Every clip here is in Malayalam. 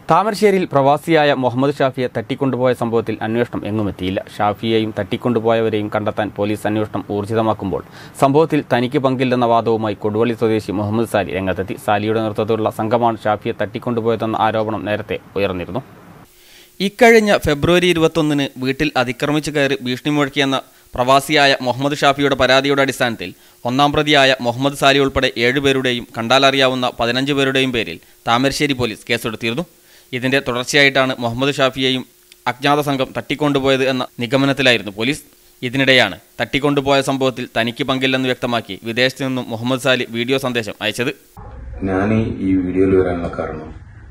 താമരശ്ശേരിയിൽ പ്രവാസിയായ മുഹമ്മദ് ഷാഫിയെ തട്ടിക്കൊണ്ടുപോയ സംഭവത്തിൽ അന്വേഷണം എങ്ങുമെത്തിയില്ല ഷാഫിയെയും തട്ടിക്കൊണ്ടുപോയവരെയും കണ്ടെത്താൻ പോലീസ് അന്വേഷണം ഊർജിതമാക്കുമ്പോൾ സംഭവത്തിൽ തനിക്ക് പങ്കില്ലെന്ന വാദവുമായി കൊടുവള്ളി സ്വദേശി മുഹമ്മദ് സാലി രംഗത്തെത്തി സാലിയുടെ നേതൃത്വത്തിലുള്ള സംഘമാണ് ഷാഫിയെ തട്ടിക്കൊണ്ടുപോയതെന്ന ആരോപണം നേരത്തെ ഉയർന്നിരുന്നു ഇക്കഴിഞ്ഞ ഫെബ്രുവരി ഇരുപത്തൊന്നിന് വീട്ടിൽ അതിക്രമിച്ചു കയറി ഭീഷണി മുഴക്കിയെന്ന പ്രവാസിയായ മുഹമ്മദ് ഷാഫിയുടെ പരാതിയുടെ അടിസ്ഥാനത്തിൽ ഒന്നാം പ്രതിയായ മുഹമ്മദ് സാലി ഉൾപ്പെടെ ഏഴുപേരുടെയും കണ്ടാലറിയാവുന്ന പതിനഞ്ച് പേരുടെയും പേരിൽ താമരശ്ശേരി പോലീസ് കേസെടുത്തിരുന്നു ഇതിന്റെ തുടർച്ചയായിട്ടാണ് മുഹമ്മദ് ഷാഫിയെയും അജ്ഞാത സംഘം തട്ടിക്കൊണ്ടുപോയത് എന്ന നിഗമനത്തിലായിരുന്നു പോലീസ് ഇതിനിടെയാണ് തട്ടിക്കൊണ്ടുപോയ സംഭവത്തിൽ തനിക്ക് പങ്കില്ലെന്ന് വ്യക്തമാക്കി വിദേശത്തു നിന്നും മുഹമ്മദ് സാലി വീഡിയോ സന്ദേശം അയച്ചത് ഞാൻ ഈ വീഡിയോയിൽ വരാനുള്ള കാരണം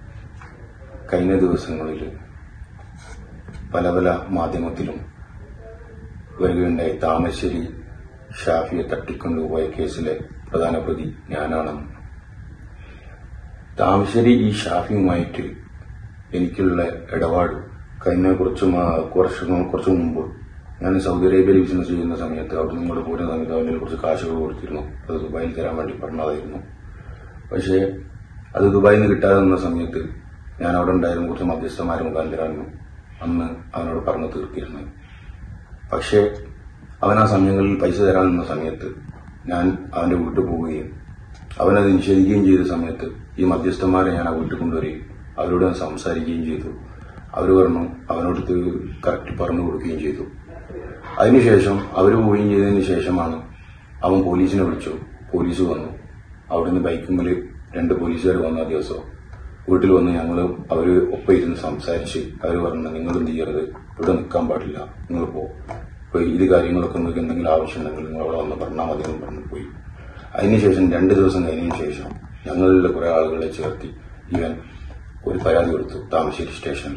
കഴിഞ്ഞ ദിവസങ്ങളിൽ പല പല മാധ്യമത്തിലും വരികയുണ്ടായി താമരശ്ശേരി ഷാഫിയെ തട്ടിക്കൊണ്ടുപോയ കേസിലെ പ്രധാന പ്രതി ഞാനാണെന്ന് താമരശ്ശേരി ഈ ഷാഫിയുമായിട്ട് എനിക്കുള്ള ഇടപാട് കഴിഞ്ഞ കുറച്ച് മാ- കുറച്ച് കുറച്ച് മുമ്പ് ഞാൻ സൗദി അറേബ്യയിൽ ബിസിനസ് ചെയ്യുന്ന സമയത്ത് അവിടെ നിങ്ങളുടെ പോരുന്ന സമയത്ത് അവൻ്റെ കുറച്ച് കാശുകൾ കൊടുത്തിരുന്നു അത് ദുബായിൽ തരാൻ വേണ്ടി പറഞ്ഞതായിരുന്നു പക്ഷേ അത് ദുബായിൽ നിന്ന് കിട്ടാതെ നിന്ന സമയത്ത് ഞാൻ അവിടെ ഉണ്ടായിരുന്ന കുറച്ച് മധ്യസ്ഥന്മാർ മുഖാന്തരാണ് അന്ന് അവനോട് പറഞ്ഞു തീർത്തിരുന്നത് പക്ഷേ അവൻ ആ സമയങ്ങളിൽ പൈസ തരാൻ നിന്ന സമയത്ത് ഞാൻ അവന്റെ വീട്ടിൽ പോവുകയും അവനത് നിഷേധിക്കുകയും ചെയ്ത സമയത്ത് ഈ മധ്യസ്ഥന്മാരെ ഞാൻ ആ വീട്ടിൽ കൊണ്ടുവരികയും അവരോട് ഞാൻ സംസാരിക്കുകയും ചെയ്തു അവർ പറഞ്ഞു അവനോട് കറക്റ്റ് പറഞ്ഞു കൊടുക്കുകയും ചെയ്തു അതിനുശേഷം അവർ പോവുകയും ചെയ്തതിന് ശേഷമാണ് അവൻ പോലീസിനെ വിളിച്ചു പോലീസ് വന്നു അവിടുന്ന് ബൈക്കുമ്മിൽ രണ്ട് പോലീസുകാർ വന്ന ദിവസം വീട്ടിൽ വന്ന് ഞങ്ങൾ അവര് ഒപ്പം ഇരുന്ന് സംസാരിച്ച് അവർ പറഞ്ഞു നിങ്ങൾ എന്ത് ചെയ്യരുത് ഇവിടെ നിൽക്കാൻ പാടില്ല നിങ്ങൾ പോ ഇപ്പൊ ഇത് കാര്യങ്ങളൊക്കെ നിങ്ങൾക്ക് എന്തെങ്കിലും ആവശ്യമുണ്ടെങ്കിൽ നിങ്ങൾ അവിടെ വന്ന് പറഞ്ഞാൽ മതി എന്ന് പറഞ്ഞു പോയി അതിനുശേഷം രണ്ട് ദിവസം കഴിഞ്ഞതിന് ശേഷം ഞങ്ങളിലെ കുറെ ആളുകളെ ചേർത്തി ഇവൻ ഒരു പരാതി കൊടുത്തു താമരശ്ശേരി സ്റ്റേഷനിൽ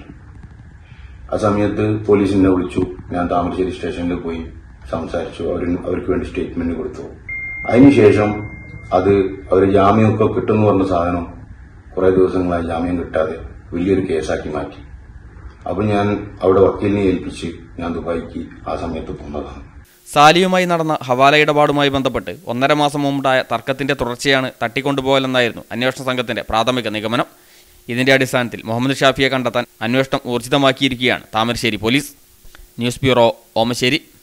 ആ സമയത്ത് പോലീസിനെ വിളിച്ചു ഞാൻ താമരശ്ശേരി സ്റ്റേഷനിൽ പോയി സംസാരിച്ചു അവർ അവർക്ക് വേണ്ടി സ്റ്റേറ്റ്മെന്റ് കൊടുത്തു അതിനുശേഷം അത് അവർ ജാമ്യമൊക്കെ കിട്ടുമെന്ന് പറഞ്ഞ സാധനം കുറെ ദിവസങ്ങളായി ജാമ്യം കിട്ടാതെ വലിയൊരു കേസാക്കി മാറ്റി അപ്പൊ ഞാൻ അവിടെ വക്കീലിനെ ഏൽപ്പിച്ച് ഞാൻ ദുബായിക്ക് ആ സമയത്ത് പോന്നതാണ് സാലിയുമായി നടന്ന ഹവാല ഇടപാടുമായി ബന്ധപ്പെട്ട് ഒന്നര മാസം മുമ്പുണ്ടായ തർക്കത്തിന്റെ തുടർച്ചയാണ് തട്ടിക്കൊണ്ടുപോകലെന്നായിരുന്നു അന്വേഷണ സംഘത്തിന്റെ പ്രാഥമിക നിഗമനം ഇതിന്റെ അടിസ്ഥാനത്തിൽ മുഹമ്മദ് ഷാഫിയെ കണ്ടെത്താൻ അന്വേഷണം ഊർജിതമാക്കിയിരിക്കുകയാണ് Thamarassery police news bureau Omassery